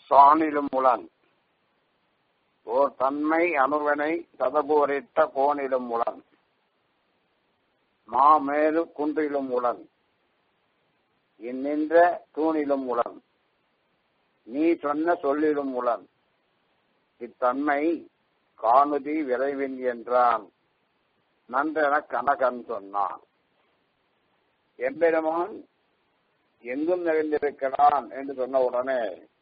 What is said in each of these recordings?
சாணிலும் உளன் ஓர் தன்மை அணுவனை சதபோரிட்ட கோணிலும் உளன் மாமேலு குன்றிலும் உளன் இந்நின்ற தூணிலும் உளன் நீ சொன்ன சொல்லிலும் உளன் இத்தன்மை காணுதி விரைவின் என்றான் நன்றென கனகன் சொன்னான் எம்பெருமான் எங்கும் நிறைந்திருக்கிறான் என்று சொன்ன உடனே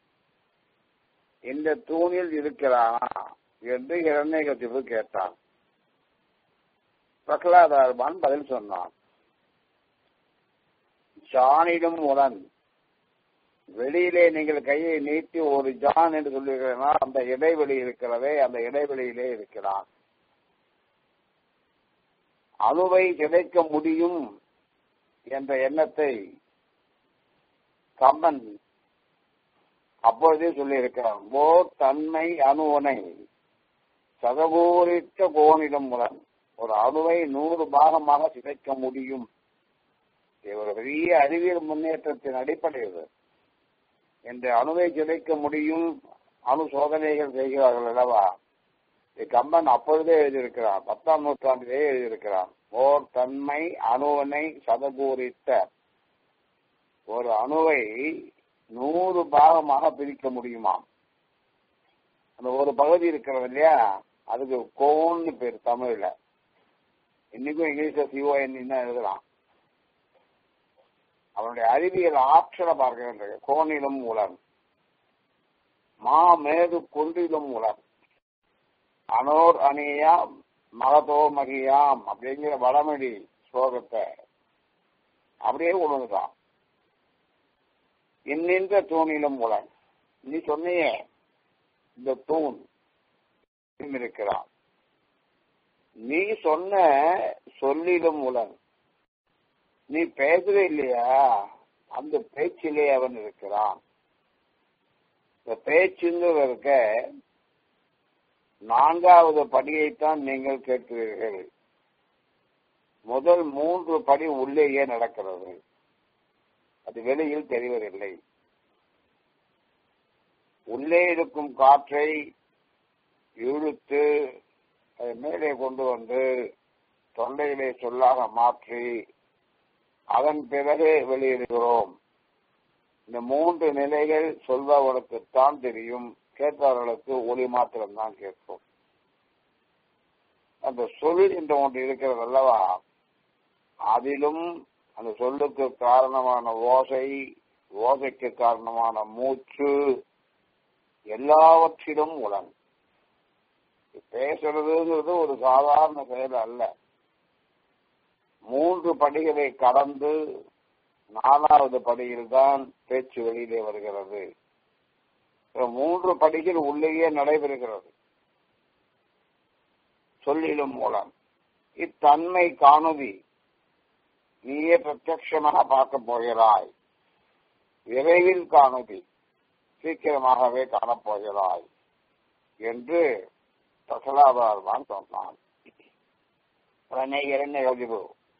இந்த தூணில் இருக்கிறானா என்று இரண்யகத்திப்பு கேட்டான் பிரகலாதார்பான் பதில் சொன்னான் ஜானிலும் உடன் வெளியிலே நீங்கள் கையை நீட்டி ஒரு ஜான் என்று சொல்லுகிறனா அந்த இடைவெளி இருக்கிறதே அந்த இடைவெளியிலே இருக்கிறான் அணுவை சிதைக்க முடியும் என்ற எண்ணத்தை கம்பன் அப்பொழுதே சொல்லியிருக்கிறான் ஓ தன்மை அணுவனை சதகோரித்த கோணிடம் முதல் ஒரு அணுவை நூறு பாகமாக சிதைக்க முடியும் இது ஒரு பெரிய அறிவியல் முன்னேற்றத்தின் அடிப்படையில் இந்த அணுவை சிதைக்க முடியும் அணு சோதனைகள் செய்கிறார்கள் அல்லவா கம்பன் அப்பொழுதே எழுதியிருக்கிறான் பத்தாம் நூற்றாண்டிலே எழுதியிருக்கிறான் ஓர் தன்மை அணுவனை சதகூரித்த ஒரு அணுவை நூறு பாகமாக பிரிக்க முடியுமா அந்த ஒரு பகுதி இருக்கிறது இல்லையா அதுக்கு கோன்னு பேர் தமிழ்ல இன்னைக்கும் இங்கிலீஷ்ல சிஓஎன் எழுதலாம் அவனுடைய அறிவியல் ஆற்றலை பார்க்க வேண்டிய கோணிலும் உலன் மா மேது குன்றிலும் உலன் அனோர் அணியாம் மகதோ மகியாம் அப்படிங்கிற வடமொழி ஸ்லோகத்தை அப்படியே உணர்ந்தான் இன்னின்ற தூணிலும் உலன் நீ சொன்னியே இந்த தூண் இருக்கிறான் நீ சொன்ன சொல்லிலும் உலன் நீ பேசுற இல்லையா அந்த பேச்சிலே அவன் இருக்கிறான் இந்த பேச்சுங்கிறது இருக்க நான்காவது படியைத்தான் நீங்கள் கேட்கிறீர்கள் முதல் மூன்று படி உள்ளேயே நடக்கிறது அது வெளியில் தெரிவதில்லை உள்ளே இருக்கும் காற்றை இழுத்து அதை மேலே கொண்டு வந்து தொண்டையிலே சொல்லாக மாற்றி அதன் பிறகு வெளியிடுகிறோம் இந்த மூன்று நிலைகள் சொல்பவர்களுக்குத்தான் தெரியும் கேட்பவர்களுக்கு ஒளி மாத்திரம்தான் கேட்கும் அந்த சொல் என்று ஒன்று இருக்கிறது அல்லவா அதிலும் அந்த சொல்லுக்கு காரணமான ஓசை ஓசைக்கு காரணமான மூச்சு எல்லாவற்றிலும் உடன் பேசுறதுங்கிறது ஒரு சாதாரண செயல் அல்ல மூன்று படிகளை கடந்து நாலாவது படியில் தான் பேச்சு வெளியிலே வருகிறது மூன்று படிகள் உள்ளேயே நடைபெறுகிறது சொல்லிலும் மூலம் இத்தன்மை காணுதி நீயே பிரத்யமாக பார்க்க போகிறாய் விரைவில் காணுதி சீக்கிரமாகவே காணப்போகிறாய் என்று பிரசலாபார்வான் சொன்னான் உடனே இரண்டை யோகிபு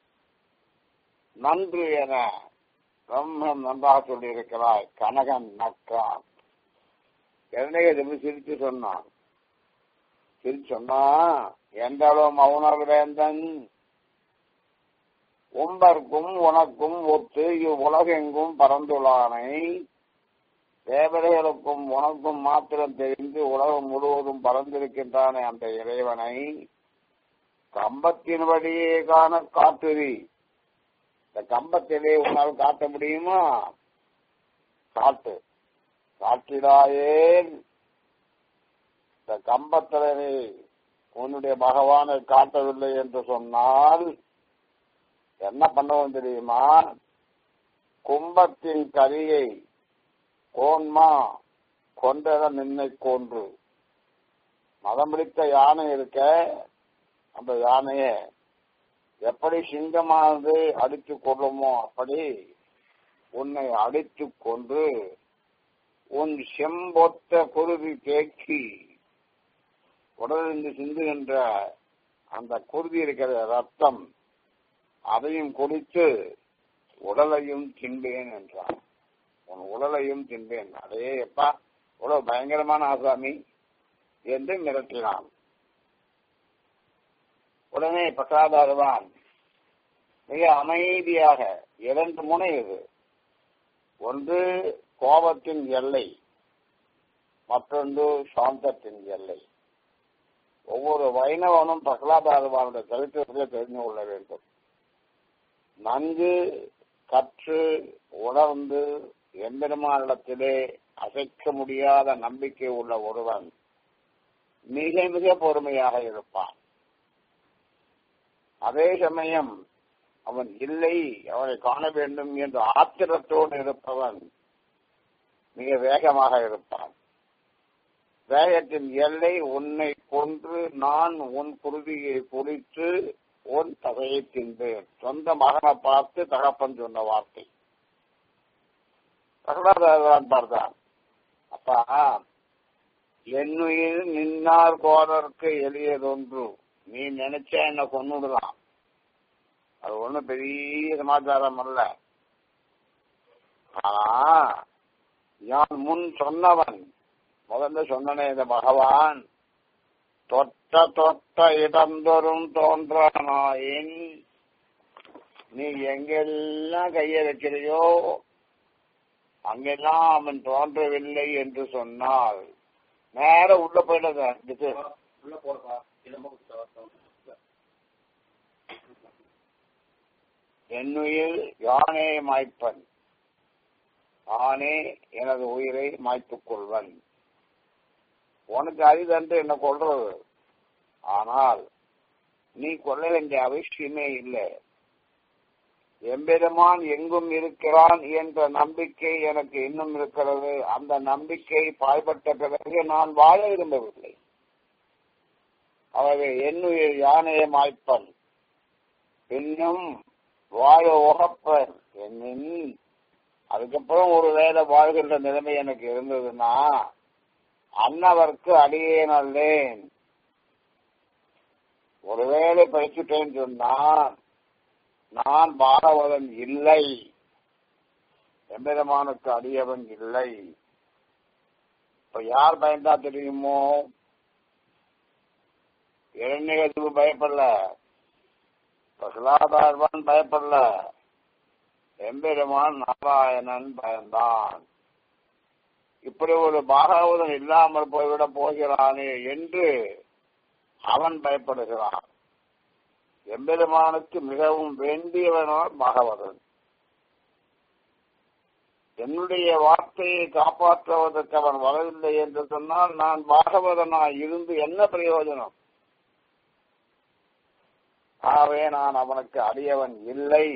நன்று என பிரம்மம் நன்றாக சொல்லி இருக்கிறாய் கனகன் நக்கான் இரண்டையை சிரித்து சொன்னான் சிரிச்சு சொன்னா என்றாலும் மௌனவேந்தன் உம்பர்க்கும் உனக்கும் ஒத்து இவ்வுலகெங்கும் பறந்துள்ளானை தேவதைகளுக்கும் உனக்கும் மாத்திரம் தெரிந்து உலகம் முழுவதும் பறந்திருக்கின்றானே அந்த இறைவனை கம்பத்தின் வழியே காண காட்டுதி இந்த கம்பத்திலே உன்னால் காட்ட முடியுமா காட்டு காட்டிடாயேன் இந்த கம்பத்திலே உன்னுடைய பகவானை காட்டவில்லை என்று சொன்னால் என்ன பண்ணவும் தெரியுமா கும்பத்தின் கரியை கோன்மா கொன்றத நின்னை கோன்று மதம் பிடித்த யானை இருக்க அந்த யானைய எப்படி சிங்கமானது அடித்து கொள்ளுமோ அப்படி உன்னை அடித்து கொன்று உன் செம்பொத்த குருதி தேக்கி உடலிருந்து சிந்துகின்ற அந்த குருதி இருக்கிற ரத்தம் அதையும் குடித்து உடலையும் தின்பேன் என்றான் உன் உடலையும் தின்பேன் அதே எப்பா இவ்வளவு பயங்கரமான ஆசாமி என்று மிரட்டினான் உடனே பிரசாதாரவான் மிக அமைதியாக இரண்டு முனை இது ஒன்று கோபத்தின் எல்லை மற்றொன்று சாந்தத்தின் எல்லை ஒவ்வொரு வைணவனும் பிரகலாதாரவானுடைய சரித்திரத்தில் தெரிந்து கொள்ள வேண்டும் நன்கு கற்று உணர்ந்து எம்பெருமானிடத்திலே அசைக்க முடியாத நம்பிக்கை உள்ள ஒருவன் மிக மிக பொறுமையாக இருப்பான் அதே சமயம் அவன் இல்லை அவனை காண வேண்டும் என்ற ஆத்திரத்தோடு இருப்பவன் மிக வேகமாக இருப்பான் வேகத்தின் எல்லை உன்னை கொன்று நான் உன் குருதியை பொறித்து உன் தகையை தின்பேன் சொந்த மகனை பார்த்து தகப்பன் சொன்ன வார்த்தை பிரகலாதான் பார்த்தான் அப்பா என்னுயிர் நின்னார் கோரருக்கு எளியதொன்று நீ நினைச்சா என்ன கொன்னுடலாம் அது ஒண்ணும் பெரிய சமாச்சாரம் அல்ல ஆனா யான் முன் சொன்னவன் முதல்ல சொன்னனே இந்த பகவான் தொட்ட தொட்ட இடந்தொரும் தோன்றானாயின் நீ எங்கெல்லாம் கைய வைக்கிறையோ அங்கெல்லாம் அவன் தோன்றவில்லை என்று சொன்னால் நேர உள்ள போயிடுங்க இதுக்கு உள்ள போறப்பா இல்ல என்னுயிர் யானே மாய்ப்பன் ஆனே எனது உயிரை மாய்த்துக் கொள்வன் உனக்கு அரிதன்று என்ன கொள்றது ஆனால் நீ கொள்ள வேண்டிய அவசியமே இல்லை எம்பெருமான் எங்கும் இருக்கிறான் என்ற நம்பிக்கை எனக்கு இன்னும் இருக்கிறது அந்த நம்பிக்கை பாய்பட்ட பிறகு நான் வாழ விரும்பவில்லை ஆகவே என்னுயிர் யானையை மாய்ப்பன் இன்னும் வாழ உகப்பன் என்னின் அதுக்கப்புறம் ஒரு வேலை வாழ்கின்ற நிலைமை எனக்கு இருந்ததுன்னா அன்னவர்க்கு அடியேன் அல்லேன் ஒருவேளை பயிச்சுட்டேன்னு சொன்னா நான் பாரவதன் இல்லை எம்பெருமானுக்கு அடியவன் இல்லை இப்ப யார் பயந்தா தெரியுமோ இரண்யகத்துக்கு பயப்படல பிரகலாதார்வான் பயப்படல எம்பெருமான் நாராயணன் பயந்தான் இப்படி ஒரு பாகவதன் இல்லாமல் போய்விட போகிறானே என்று அவன் பயப்படுகிறான் எம்பெருமானுக்கு மிகவும் வேண்டியவனோ பாகவதன் என்னுடைய வார்த்தையை காப்பாற்றுவதற்கு அவன் வரவில்லை என்று சொன்னால் நான் பாகவதனாய் இருந்து என்ன பிரயோஜனம் ஆகவே நான் அவனுக்கு அடியவன் இல்லை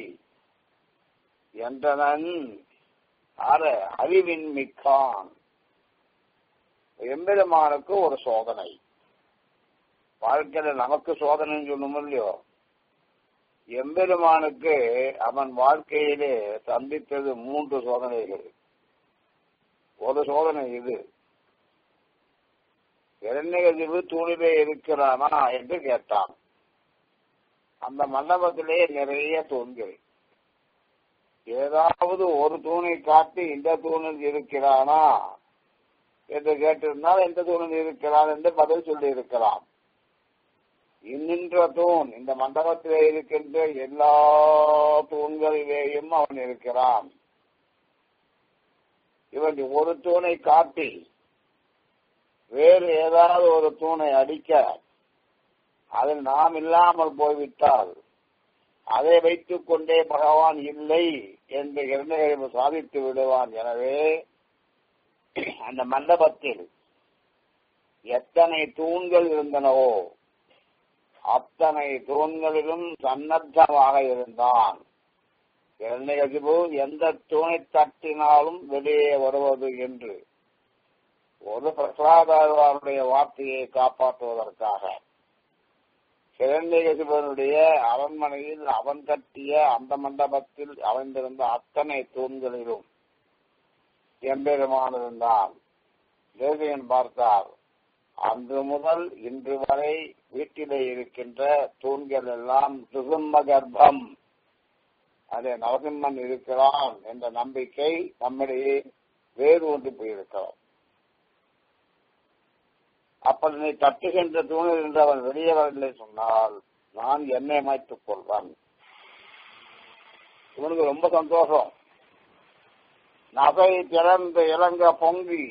என்றனன் அற அறிவின் மிக்கான் எம்பெருமானுக்கு ஒரு சோதனை வாழ்க்கையில நமக்கு சோதனைன்னு சொல்லணும் இல்லையோ எம்பெருமானுக்கு அவன் வாழ்க்கையிலே சந்தித்தது மூன்று சோதனைகள் ஒரு சோதனை இது இரண்யகதிவு தூணிலே இருக்கிறானா என்று கேட்டான் அந்த மண்டபத்திலே நிறைய தூண்கள் ஏதாவது ஒரு தூணை காட்டி இந்த தூணில் இருக்கிறானா என்று கேட்டிருந்தால் எந்த தூணில் இருக்கிறான் என்று பதில் சொல்லி இருக்கலாம் இன்னின்ற தூண் இந்த மண்டபத்திலே இருக்கின்ற எல்லா தூண்களிலேயும் அவன் இருக்கிறான் இவன் ஒரு தூணை காட்டி வேறு ஏதாவது ஒரு தூணை அடிக்க அதில் நாம் இல்லாமல் போய்விட்டால் அதை வைத்துக் கொண்டே பகவான் இல்லை என்று இரண்டு சாதித்து விடுவான் எனவே அந்த மண்டபத்தில் எத்தனை தூண்கள் இருந்தனவோ அத்தனை தூண்களிலும் சன்னத்தமாக இருந்தான் இரண்யகசிபு எந்த தூணை தட்டினாலும் வெளியே வருவது என்று ஒரு பிரசாதாருடைய வார்த்தையை காப்பாற்றுவதற்காக கிரண்யகசிபனுடைய அரண்மனையில் அவன் கட்டிய அந்த மண்டபத்தில் அமைந்திருந்த அத்தனை தூண்களிலும் எம்பெருமான் இருந்தான் தேவியன் பார்த்தார் அன்று முதல் இன்று வரை வீட்டிலே இருக்கின்ற தூண்கள் எல்லாம் சுகும்ம கர்ப்பம் அதே நரசிம்மன் இருக்கிறான் என்ற நம்பிக்கை நம்மிடையே வேறு ஒன்று போயிருக்கிறோம் அப்படி நீ தட்டுகின்ற தூணில் இருந்து அவன் வெளியே வரவில்லை சொன்னால் நான் என்னை மாய்த்துக் கொள்வான் இவனுக்கு ரொம்ப சந்தோஷம் நகை திறந்து இறங்க பொங்கி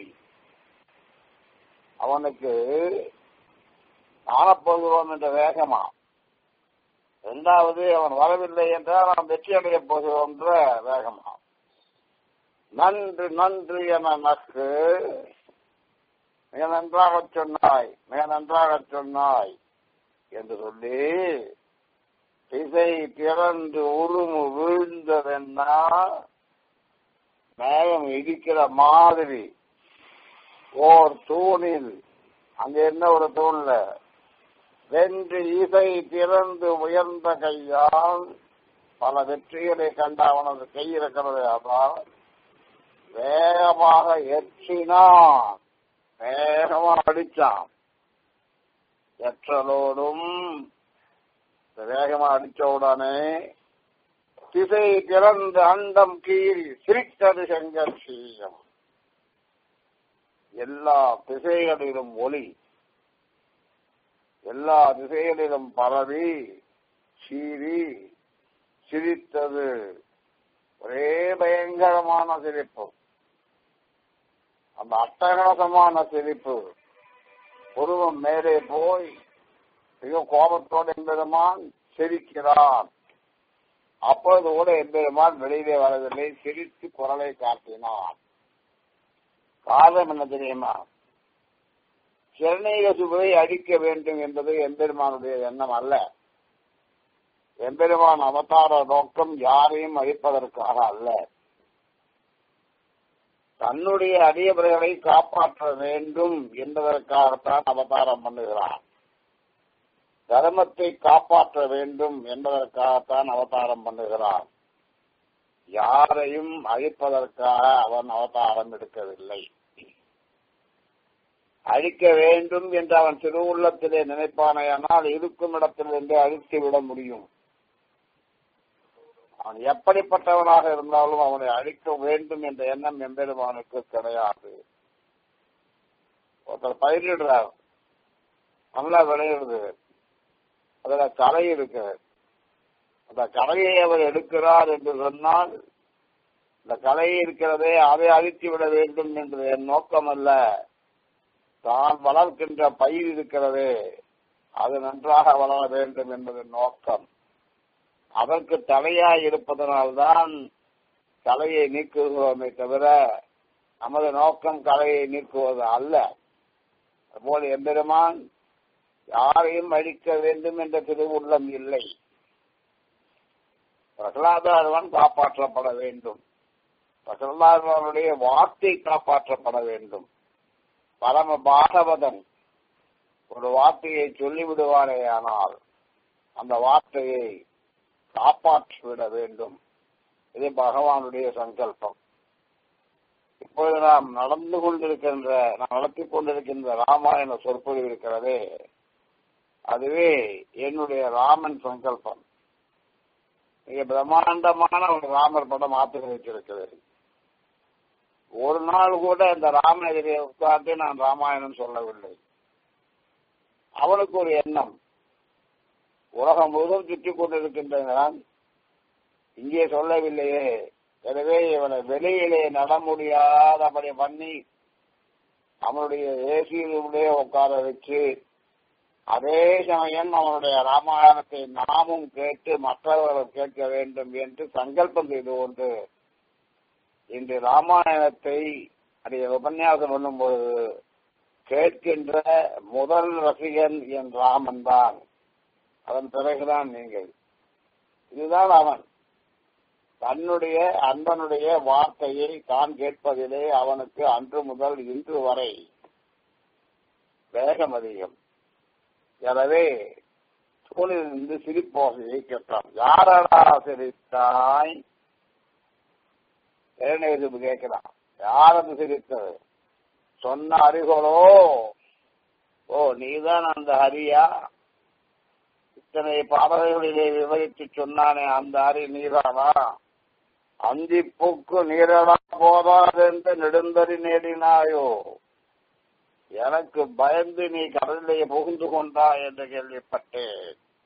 அவனுக்கு காணப்போகிறோம் என்ற வேகமா இரண்டாவது அவன் வரவில்லை என்றால் நாம் வெற்றி அடையப் போகிறோம் என்ற வேகமா நன்று நன்று என நக்கு மிக நன்றாக சொன்னாய் மிக நன்றாக சொன்னாய் என்று சொல்லி திசை திறந்து உருமு வீழ்ந்ததென்னா மேகம் இடிக்கிற மாதிரி ஓர் தூணில் அங்க என்ன ஒரு தூண்ல வென்று இசை திறந்து உயர்ந்த கையால் பல வெற்றிகளை கண்ட அவனது கை இருக்கிறது அதான் வேகமாக எற்றினான் வேகமா அடிச்சான் எற்றலோடும் வேகமா அடிச்ச உடனே திசை திறந்து அண்டம் கீழ் சிரித்தது செங்கல் சீயம் எல்லா திசைகளிலும் ஒளி எல்லா திசைகளிலும் பரவி சீறி சிரித்தது ஒரே பயங்கரமான சிரிப்பு அந்த அட்டகாசமான சிரிப்பு உருவம் மேலே போய் மிக கோபத்தோடு எம்பெருமான் சிரிக்கிறான் அப்பொழுது கூட எம்பெருமான் வெளியிலே வரவில்லை சிரித்து குரலை காட்டினான் காரணம் என்ன தெரியுமா சிறநீகசுபை அடிக்க வேண்டும் என்பது எம்பெருமானுடைய எண்ணம் அல்ல எம்பெருமான் அவதார நோக்கம் யாரையும் அழிப்பதற்காக அல்ல தன்னுடைய அடியவர்களை காப்பாற்ற வேண்டும் என்பதற்காகத்தான் அவதாரம் பண்ணுகிறான் தர்மத்தை காப்பாற்ற வேண்டும் என்பதற்காகத்தான் அவதாரம் பண்ணுகிறான் யாரையும் அழிப்பதற்காக அவன் அவதாரம் எடுக்கவில்லை அழிக்க வேண்டும் என்று அவன் திருவுள்ளத்திலே நினைப்பானையானால் இருக்கும் இடத்திலிருந்து அழித்து விட முடியும் அவன் எப்படிப்பட்டவனாக இருந்தாலும் அவனை அழிக்க வேண்டும் என்ற எண்ணம் எம்பெருமானுக்கு கிடையாது ஒருத்தர் பயிரிடுறார் நல்லா விளையிடுது அதுல கலை இருக்கு அந்த கலையை அவர் எடுக்கிறார் என்று சொன்னால் இந்த கலை இருக்கிறதே அதை அழித்து விட வேண்டும் என்று என் நோக்கம் அல்ல தான் வளர்க்கின்ற பயிர் இருக்கிறதே அது நன்றாக வளர வேண்டும் என்பது நோக்கம் அதற்கு தலையாய் இருப்பதனால்தான் கலையை நீக்குகிறோமே தவிர நமது நோக்கம் கலையை நீக்குவது அல்ல அதுபோல் எம்பெருமான் யாரையும் அழிக்க வேண்டும் என்ற திருவுள்ளம் இல்லை பிரகலாதன் காப்பாற்றப்பட வேண்டும் பிரகலாதனுடைய வார்த்தை காப்பாற்றப்பட வேண்டும் பரம பாகவதன் ஒரு வார்த்தையை சொல்லிவிடுவாரே ஆனால் அந்த வார்த்தையை காப்பாற்றிவிட வேண்டும் இது பகவானுடைய சங்கல்பம் இப்பொழுது நாம் நடந்து கொண்டிருக்கின்ற நாம் நடத்தி கொண்டிருக்கின்ற ராமாயண சொற்பொழிவு இருக்கிறதே அதுவே என்னுடைய ராமன் சங்கல்பம் மிக பிரம்மாண்டமான ஒரு ராமர் படம் ஆத்து வச்சிருக்கிறது ஒரு நாள் கூட இந்த ராமநகரியை உட்கார்ந்து நான் ராமாயணம் சொல்லவில்லை அவனுக்கு ஒரு எண்ணம் உலகம் முழுவதும் சுற்றி கொண்டிருக்கின்றன இங்கே சொல்லவில்லையே எனவே இவனை வெளியிலே நட முடியாதபடி பண்ணி அவனுடைய ஏசியிலே உட்கார வச்சு அதே சமயம் அவனுடைய ராமாயணத்தை நாமும் கேட்டு மற்றவர்கள் கேட்க வேண்டும் என்று சங்கல்பம் செய்து கொண்டு இன்று ராமாயணத்தை அடைய உபன்யாசம் பண்ணும்போது கேட்கின்ற முதல் ரசிகன் என் ராமன் தான் அதன் பிறகுதான் நீங்கள் இதுதான் அவன் தன்னுடைய அன்பனுடைய வார்த்தையை தான் கேட்பதிலே அவனுக்கு அன்று முதல் இன்று வரை வேகம் அதிகம் எனவே தூணிலிருந்து சிரிப்போகையை கேட்டான் யாரடா சிரித்தாய் இளைஞருக்கு கேட்கிறான் யாரது சிரித்தது சொன்ன அறிகளோ ஓ நீதான் அந்த ஹரியா இத்தனை பாடல்களிலே விவரித்து சொன்னானே அந்த அரி நீதானா அந்திப்புக்கு நீரடா போதாதென்று நெடுந்தறி நேடினாயோ எனக்கு பயந்து நீ கடலிலே புகுந்து கொண்டா என்று கேள்விப்பட்டேன்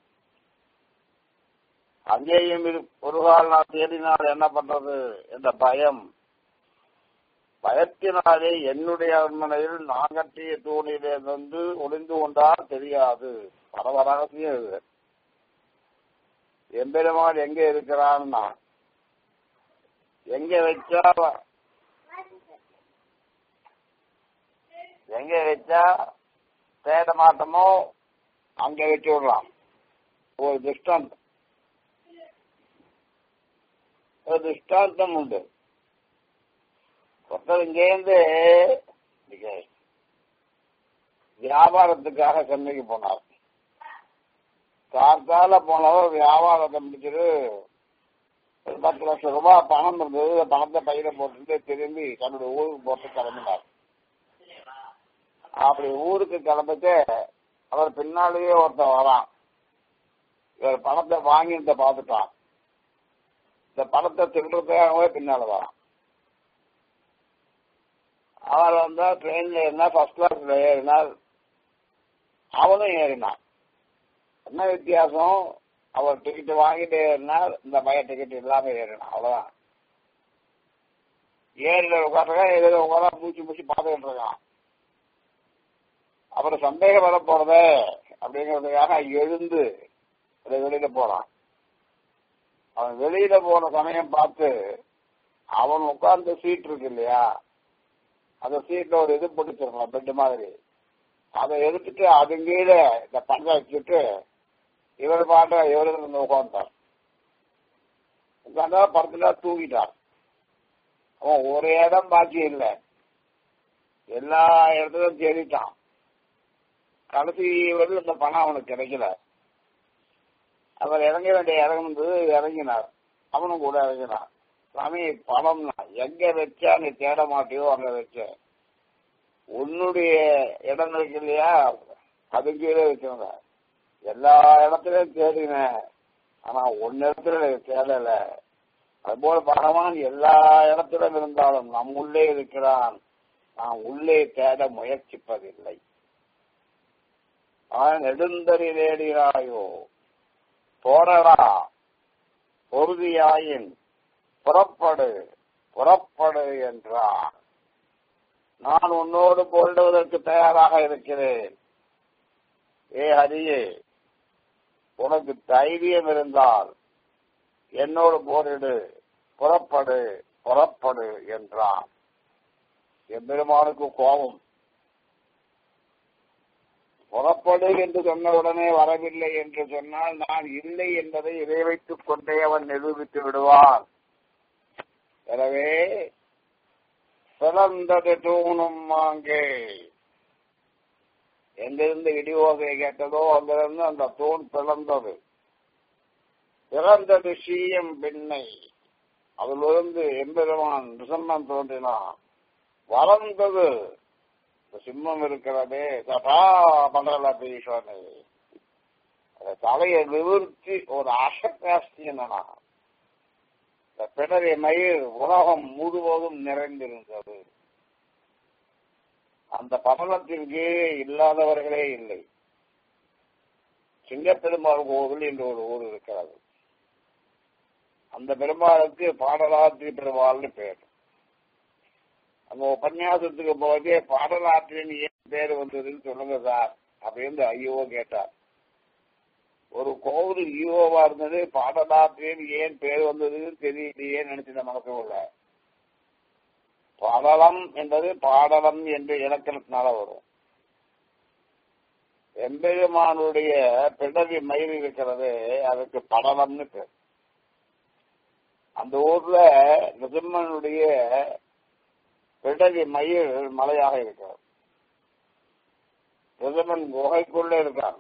அங்கேயும் இரு- ஒரு கால் நான் தேடினால் என்ன பண்றது என்ற பயம் பயத்தினாலே என்னுடைய அரண்மனையில் நான் கட்டிய தூணிலே வந்து ஒளிந்து கொண்டால் தெரியாது பரவரகத்தையும் இது எம்பெருமான் எங்க இருக்கிறான்னா எங்க வச்சா எங்க வச்சா தேட மாட்டோமோ அங்க வச்சு விடலாம் ஒரு திஷ்டாந்தம் ஒரு திஷ்டாந்தம் உண்டு ஒருத்தர் இங்கேருந்து இங்க வியாபாரத்துக்காக சென்னைக்கு போனார் கார்த்தால போனவர் வியாபாரத்தை முடிச்சுட்டு ஒரு பத்து லட்சம் ரூபாய் பணம் இருந்தது அந்த பணத்தை பையில போட்டுட்டு திரும்பி தன்னுடைய ஊருக்கு போட்டு கிளம்பினார் அப்படி ஊருக்கு கிளம்பிட்டு அவர் பின்னாலேயே ஒருத்தன் வரான் இவர் பணத்தை வாங்கிட்டு பார்த்துட்டான் இந்த பணத்தை திருடுறதுக்காகவே பின்னால வரான் அவர் வந்தா ட்ரெயின்ல ஏறினா ஃபர்ஸ்ட் கிளாஸ்ல ஏறினார் அவனும் ஏறினான் என்ன வித்தியாசம் அவர் டிக்கெட் வாங்கிட்டு ஏறினார் இந்த பையன் டிக்கெட் இல்லாம ஏறினான் அவ்வளவுதான் ஏறில உட்காந்துருக்கா எதிர உட்கார மூச்சு மூச்சு பார்த்துக்கிட்டு இருக்கான் அப்புறம் சந்தேகம் வர போறதே அப்படிங்கிறதுக்காக எழுந்து அதை வெளியில போறான் அவன் வெளியில போன சமயம் பார்த்து அவன் உட்கார்ந்த சீட் இருக்கு இல்லையா அந்த சீட்ல ஒரு இது பிடிச்சிருக்கலாம் பெட் மாதிரி அதை எடுத்துட்டு அது கீழே இந்த பங்கை வச்சுட்டு இவர் பாட்ட இவரு வந்து உட்காந்துட்டார் உட்காந்தா படத்துல தூங்கிட்டார் அவன் ஒரு இடம் பாக்கி இல்லை எல்லா இடத்துலயும் தேடிட்டான் கடைசி வரல இந்த பணம் அவனுக்கு கிடைக்கல அவர் இறங்க வேண்டிய இடம் இருந்தது இறங்கினார் அவனும் கூட இறங்கினான் சாமி பணம்னா எங்க வச்சா நீ தேட மாட்டியோ அங்க வச்ச உன்னுடைய இடம் இருக்கு இல்லையா அது கீழே வச்சவங்க எல்லா இடத்துலயும் தேடினேன் ஆனா ஒன்னு இடத்துல தேடல அதுபோல பகவான் எல்லா இடத்திலும் இருந்தாலும் நம் உள்ளே இருக்கிறான் நாம் உள்ளே தேட முயற்சிப்பதில்லை அவன் நெடுந்தறிலேடிராயோ போரடா பொருதியாயின் புறப்படு புறப்படு என்றார் நான் உன்னோடு போரிடுவதற்கு தயாராக இருக்கிறேன் ஏ ஹரியே உனக்கு தைரியம் இருந்தால் என்னோடு போரிடு புறப்படு புறப்படு என்றான் எம்பெருமானுக்கு கோபம் புறப்படு என்று சொன்ன உடனே வரவில்லை என்று சொன்னால் நான் இல்லை என்பதை இதை வைத்துக் கொண்டே அவன் நிரூபித்து விடுவான் எனவே பிறந்தது தூணும் அங்கே எங்கிருந்து இடியோகை கேட்டதோ அங்கிருந்து அந்த தூண் பிளந்தது பிறந்தது சீயம் பெண்ணை அதிலிருந்து எம்பெருமான் நிசம்மன் தோன்றினான் வளர்ந்தது இந்த சிம்மம் இருக்கிறதே ததா மண்டல பீஸ்வனே அந்த தலையை நிவர்த்தி ஒரு அசக்காஸ்தியனா இந்த பிணறி மயிர் உலகம் முழுவதும் நிறைந்திருந்தது அந்த பட்டணத்தின் கீழே இல்லாதவர்களே இல்லை சிங்கப்பெருமாள் கோவில் என்று ஒரு ஊர் இருக்கிறது அந்த பெருமாளுக்கு பாடலாத்திரி பெருமாள்னு பேர் அந்த உபன்யாசத்துக்கு போதே பாடலாற்றின் ஏன் பேர் வந்ததுன்னு சொல்லுங்க சார் அப்படின்னு ஐயோ கேட்டார் ஒரு கோவில் ஈவோவா இருந்தது பாடலாற்றின் ஏன் பேர் வந்ததுன்னு தெரியலையே நினைச்சிருந்த மனசுக்குள்ள பாடலம் என்பது பாடலம் என்று இலக்கணத்தினால வரும் எம்பெருமானுடைய பிடவி மயில் இருக்கிறது அதுக்கு படலம்னு பேர் அந்த ஊர்ல நிரும்மனுடைய பிடவி மயில் மலையாக இருக்கிறது நிரும்மன் குகைக்குள்ளே இருக்கான்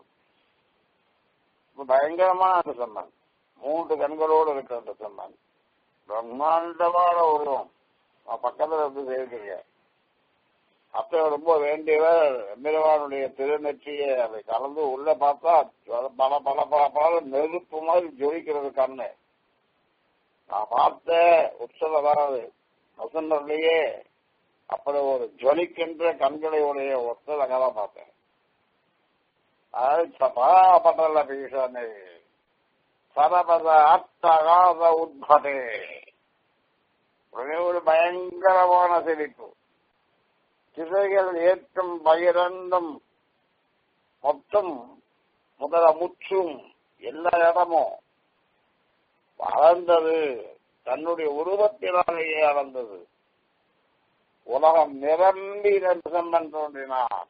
பயங்கரமான நிரும்மன் மூன்று கண்களோடு இருக்கிற நிரும்மன் பிரம்மாண்டமான உருவம் நான் பக்கத்துல இருந்து சேர்க்கிறீங்க அப்ப ரொம்ப வேண்டியவர் எம்பெருமானுடைய திருநெற்றியை அதை கலந்து உள்ள பார்த்தா பல பல பல பல நெருப்பு மாதிரி ஜொலிக்கிறது கண்ணு நான் பார்த்த உற்சவ வராது நசந்தர்லயே அப்படி ஒரு ஜொலிக்கின்ற கண்களை உடைய ஒத்தல் அங்கதான் பார்த்தேன் அதாவது பராபடல பீஷனே சரபத அத்தகாத உத்பதே ஒரே ஒரு பயங்கரமான சிரிப்பு திசைகள் ஏற்றும் பகிரண்டும் மொத்தம் முதல முற்றும் எல்லா இடமும் வளர்ந்தது தன்னுடைய உருவத்தினாலேயே அளந்தது உலகம் நிரம்பி நெருசம்மன் தோன்றினான்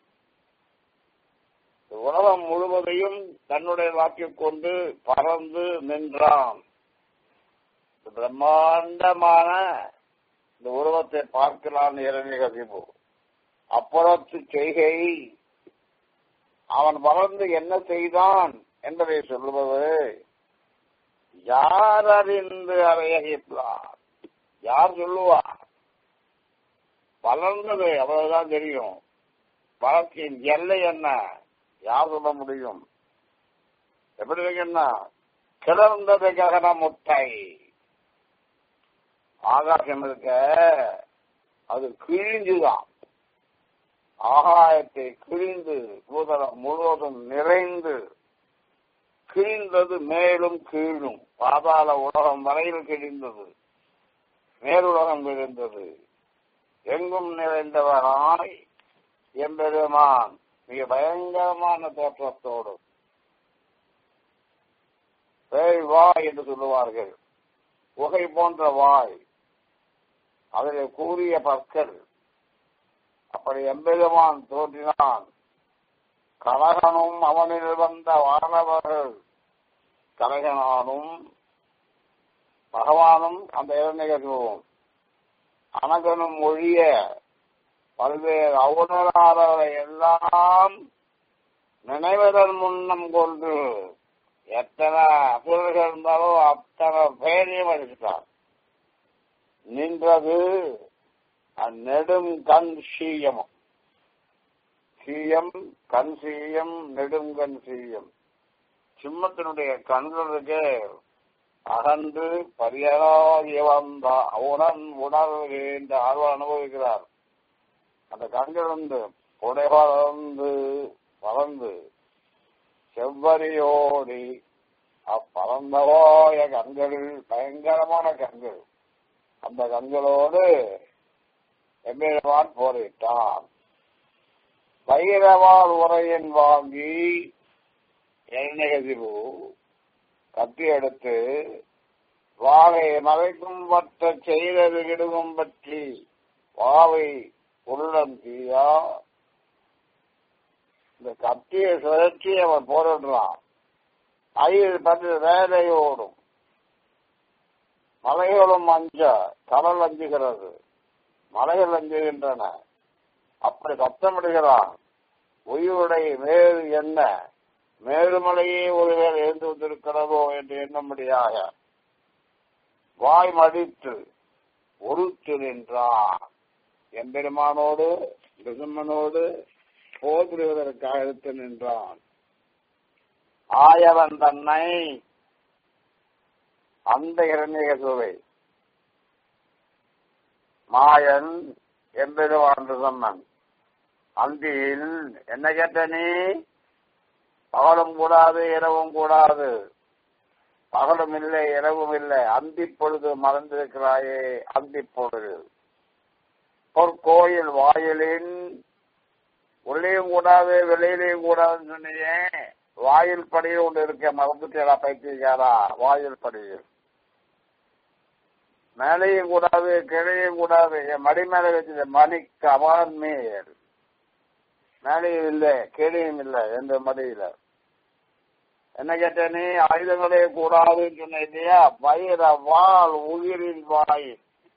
உலகம் முழுவதையும் தன்னுடைய வாக்கிக் கொண்டு பறந்து நின்றான் பிரம்மாண்டமான இந்த உருவத்தை பார்க்கிறான் இரணிகசிபு அப்புறத்து செய்கை அவன் வளர்ந்து என்ன செய்தான் என்பதை சொல்லுவது யார் அறிந்து அறையகிப்பார் யார் சொல்லுவார் வளர்ந்தது அவ்வளவுதான் தெரியும் வளர்ச்சியின் எல்லை என்ன யார் சொல்ல முடியும் எப்படி இருக்குன்னா கிளர்ந்தது ககன முட்டை ஆகாசம் இருக்க அது கிழிஞ்சுதான் ஆகாயத்தை கிழிந்து பூதலம் முழுவதும் நிறைந்து கிழிந்தது மேலும் கீழும் பாதாள உலகம் வரையில் கிழிந்தது மேலுலகம் விழுந்தது எங்கும் நிறைந்தவனாய் எம்பெருமான் மிக பயங்கரமான தோற்றத்தோடு பேய் வாய் என்று சொல்லுவார்கள் புகை போன்ற வாய் அதில் கூறிய பற்கள் அப்படி எம்பெருமான் தோன்றினான் கலகனும் அவனில் வந்த வானவர்கள் கலகனானும் பகவானும் அந்த இளைஞர்களும் அனகனும் ஒழிய பல்வேறு அவுணராளர்களை எல்லாம் நினைவதன் முன்னம் கொண்டு எத்தனை அசுரர்கள் இருந்தாலோ அத்தனை பேரையும் அடிச்சிட்டார் நின்றது அந்நெடும் கண் சீயமும் சீயம் கண் சீயம் நெடுங்கண் சீயம் சிம்மத்தினுடைய கண்களுக்கு அகன்று பரியராகி வந்த உணன் உணர்வு என்று ஆர்வம் அனுபவிக்கிறார் அந்த கண்கள் வந்து புடை வளர்ந்து வளர்ந்து செவ்வரியோடி அப்பறந்தவோய கண்கள் பயங்கரமான கண்கள் அந்த கண்களோடு எம்பெருமான் போரிட்டான் பைரவால் உரையன் வாங்கி எண்ணெகதிவு கத்தி எடுத்து வாகை மறைக்கும் பற்ற செய்தது கிடுகும் பற்றி வாவை உள்ளம் தீயா இந்த கத்தியை சுழற்றி அவன் போரிடுறான் அயில் பற்றி வேலையோடும் மலைகளும் அஞ்ச கடல் அஞ்சுகிறது மலைகள் அஞ்சுகின்றன அப்படி சத்தமிடுகிறான் உயிருடைய மேறு என்ன மேருமலையே ஒருவேளை எழுந்து வந்திருக்கிறதோ என்று எண்ணும்படியாக வாய் மடித்து உருத்து நின்றான் எம்பெருமானோடு நிருசிம்மனோடு போர் புரிவதற்காக எடுத்து நின்றான் ஆயவன் தன்னை அந்த இரண்யகசுவை மாயன் எம்பெருவான் நிருசம்மன் அந்தியில் என்ன கேட்ட நீ பகலும் கூடாது இரவும் கூடாது பகலும் இல்லை இரவும் இல்லை அந்தி பொழுது மறந்திருக்கிறாயே அந்தி பொழுது பொற்கோயில் வாயிலின் உள்ளேயும் கூடாது வெளியிலையும் கூடாதுன்னு சொன்னியே வாயில் படியில் ஒன்று இருக்க மறந்துட்டா பைத்தியக்காரா வாயில் படியில் மேலையும் கூடாது கிளையும் கூடாது என் மடி மேல வச்சது மணிக்கு அவன் மேல் மேலையும் இல்லை கீழையும் இல்லை எந்த மடியில என்ன கேட்ட நீ ஆயுதங்களே கூடாதுன்னு சொன்ன இல்லையா வயிற வாள் உயிரின் வாயில்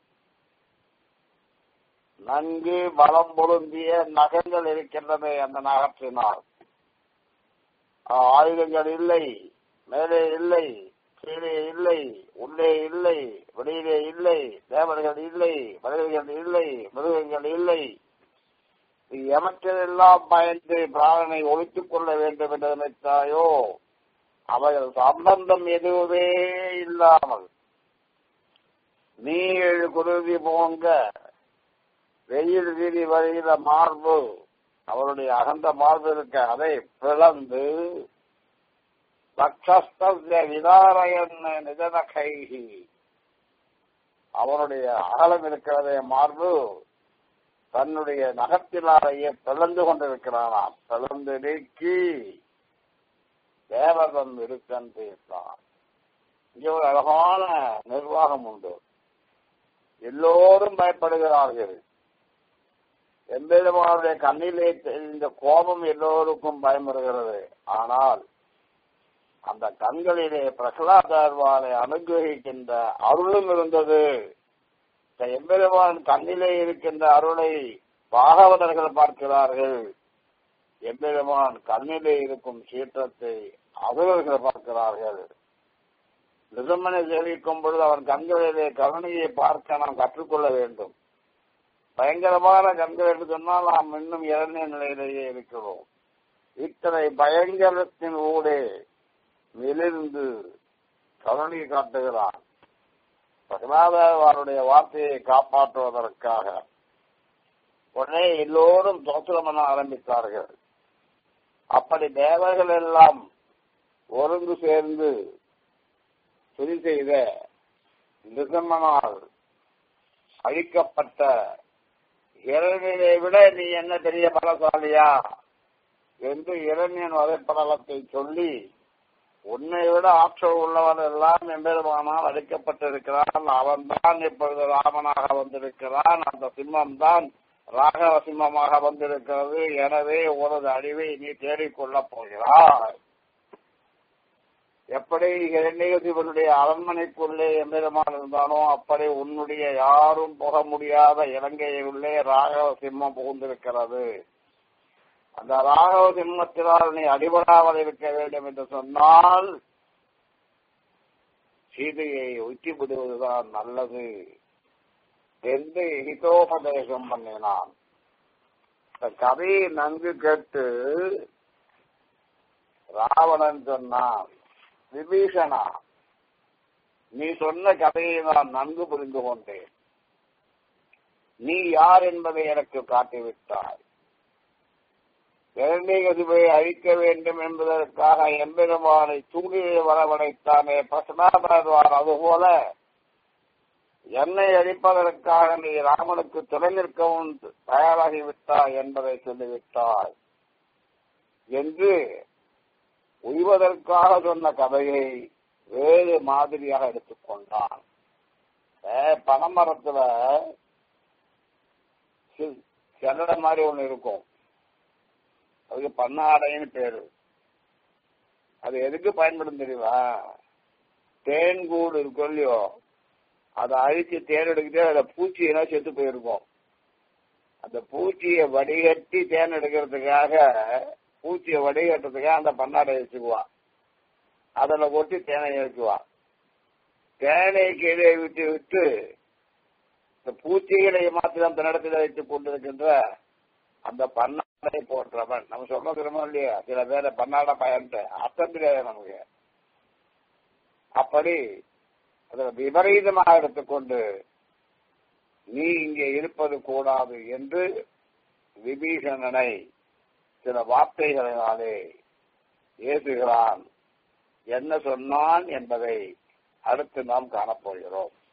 நன்கு பலம் பொருந்திய நகங்கள் இருக்கின்றன அந்த நகற்றினால் ஆயுதங்கள் இல்லை மேலே இல்லை கீழே இல்லை உள்ளே இல்லை வெளியிலே இல்லை தேவர்கள் இல்லை மனிதர்கள் இல்லை மிருகங்கள் இல்லை எமற்றெல்லாம் பயந்து பிராணனை ஒழித்துக் கொள்ள வேண்டும் என்று நினைத்தாயோ அவைகள் சம்பந்தம் எதுவுமே இல்லாமல் நீ எழு குருதி போங்க வெயில் வீதி வருகிற மார்பு அவருடைய அகந்த மார்பு இருக்க அதை பிளந்து லட்சஸ்திய விதாரயன் நிதன கைகி அவனுடைய அகலம் இருக்கிறதே மார்பு தன்னுடைய நகத்திலாரையே பிளந்து கொண்டிருக்கிறானாம் பிளந்து நீக்கி தேவதன் இருக்கன் தீர்த்தான் இங்கே ஒரு அழகான நிர்வாகம் உண்டு எல்லோரும் பயப்படுகிறார்கள் எம்பெருமானுடைய கண்ணிலே தெரிந்த கோபம் எல்லோருக்கும் பயம் வருகிறது ஆனால் அந்த கண்களிலே பிரகலாதார்வானை அனுகிரகிக்கின்ற அருளும் இருந்தது இந்த எம்பெருமான் கண்ணிலே இருக்கின்ற அருளை பாகவதர்கள் பார்க்கிறார்கள் எம்பெருமான் கண்ணிலே இருக்கும் சீற்றத்தை அசுரர்கள் பார்க்கிறார்கள் நிசம்மனை சேவிக்கும் பொழுது அவன் கண்களிலே கருணையை பார்க்க நாம் கற்றுக்கொள்ள வேண்டும் பயங்கரமான கண்கள் என்று சொன்னால் நாம் இன்னும் இறந்த நிலையிலேயே இருக்கிறோம் இத்தனை பயங்கரத்தின் ஊடே மெலிர்ந்து கருணை காட்டுகிறான் பகநாதவாருடைய வார்த்தையை காப்பாற்றுவதற்காக உடனே எல்லோரும் தோத்திரம் பண்ண ஆரம்பித்தார்கள் அப்படி தேவர்கள் எல்லாம் ஒருங்கு சேர்ந்து துதி செய்த நிசம்மனால் அழிக்கப்பட்ட இறைவனை விட நீ என்ன பெரிய பலசாலியா என்று இளைஞன் வதைப்படலத்தை சொல்லி உன்னை விட ஆற்றல் உள்ளவன் எல்லாம் எம்பெருமானால் அழைக்கப்பட்டிருக்கிறான் அவன்தான் இப்பொழுது ராமனாக வந்திருக்கிறான் அந்த சிம்மம் தான் ராகவ சிம்மமாக வந்திருக்கிறது எனவே உனது அழிவை நீ தேடிக்கொள்ளப் போகிறாய் எப்படி இரண்யசிவனுடைய அரண்மனைக்குள்ளே எம்பெருமான் இருந்தானோ அப்படி உன்னுடைய யாரும் போக முடியாத இலங்கையிலுள்ளே ராகவ சிம்மம் புகுந்திருக்கிறது அந்த ராகவ சிம்மத்தினால் நீ அடிபடாமல் இருக்க வேண்டும் என்று சொன்னால் சீதையை ஒட்டி விடுவதுதான் நல்லது என்று ஹிதோபதேசம் பண்ணினான் இந்த கதையை நன்கு கேட்டு ராவணன் சொன்னான் விபீஷணா நீ சொன்ன கதையை நான் நன்கு புரிந்து கொண்டேன் நீ யார் என்பதை எனக்கு காட்டிவிட்டாய் இரண்டீகதிபை அழிக்க வேண்டும் என்பதற்காக எம்பெருமானை தூணிலே வரவழைத்தானே பசுநாபர்வார் அதுபோல என்னை அழிப்பதற்காக நீ ராமனுக்கு துணை நிற்கவும் தயாராகிவிட்டாய் என்பதை சொல்லிவிட்டாய் என்று உய்வதற்காக சொன்ன கதையை வேறு மாதிரியாக எடுத்துக்கொண்டான் பனைமரத்துல செல்லட மாதிரி ஒண்ணு இருக்கும் அதுக்கு பண்ணாடைன்னு பேரு அது எதுக்கு பயன்படும் தெரியுமா தேன் கூடு இருக்கும் இல்லையோ அதை அழிச்சு தேன் எடுக்கிட்டே அதுல பூச்சி என்ன செத்து போயிருக்கும் அந்த பூச்சியை வடிகட்டி தேன் எடுக்கிறதுக்காக பூச்சியை வடிகட்டுறதுக்காக அந்த பண்ணாடை வச்சுக்குவான் அதில் கொட்டி தேனை இறக்குவான் தேனை கீழே விட்டு விட்டு இந்த பூச்சிகளை மாத்திரம் தன்னிடத்தில் வைத்துக் கொண்டிருக்கின்ற அந்த பன்னாடை போன்றவன் நம்ம சொல்ல திரும்ப இல்லையா சில பேரை பன்னாட பயன்ட்டு அர்த்தம் தெரியாது நமக்கு அப்படி அதுல விபரீதமாக எடுத்துக்கொண்டு நீ இங்கே இருப்பது கூடாது என்று விபீஷணனை சில வார்த்தைகளினாலே ஏசுகிறான் என்ன சொன்னான் என்பதை அடுத்து நாம் காணப்போகிறோம்